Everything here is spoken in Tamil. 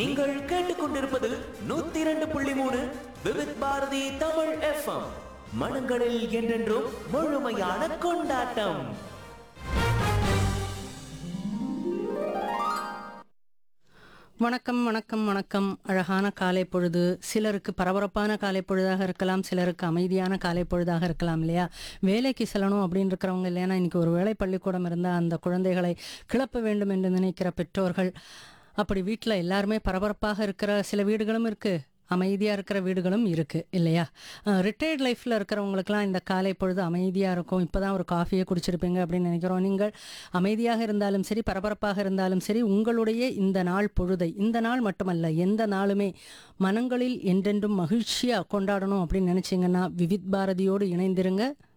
நீங்கள் கேட்டுக்கொண்டிருப்பது நூத்தி இரண்டு புள்ளி மூணு விவித் பாரதி தமிழ் எஃப்எம் மனங்களில் என்றென்றும் முழுமையான கொண்டாட்டம் வணக்கம் வணக்கம் வணக்கம் அழகான காலை பொழுது சிலருக்கு பரபரப்பான காலை பொழுதாக இருக்கலாம் சிலருக்கு அமைதியான காலை பொழுதாக இருக்கலாம் இல்லையா வேலைக்கு செல்லணும் அப்படின்னு இருக்கிறவங்க இல்லையா இன்னைக்கு ஒரு வேலை பள்ளிக்கூடம் இருந்தால் அந்த குழந்தைகளை கிளப்ப வேண்டும் என்று நினைக்கிற பெற்றோர்கள் அப்படி வீட்டில் எல்லாருமே பரபரப்பாக இருக்கிற சில வீடுகளும் இருக்குது அமைதியாக இருக்கிற வீடுகளும் இருக்குது இல்லையா ரிட்டையர்ட் லைஃப்பில் இருக்கிறவங்களுக்குலாம் இந்த காலை பொழுது அமைதியாக இருக்கும் இப்போ தான் ஒரு காஃபியை குடிச்சிருப்பீங்க அப்படின்னு நினைக்கிறோம் நீங்கள் அமைதியாக இருந்தாலும் சரி பரபரப்பாக இருந்தாலும் சரி உங்களுடைய இந்த நாள் பொழுதை இந்த நாள் மட்டுமல்ல எந்த நாளுமே மனங்களில் என்றென்றும் மகிழ்ச்சியாக கொண்டாடணும் அப்படின்னு நினச்சிங்கன்னா விவித் பாரதியோடு இணைந்திருங்க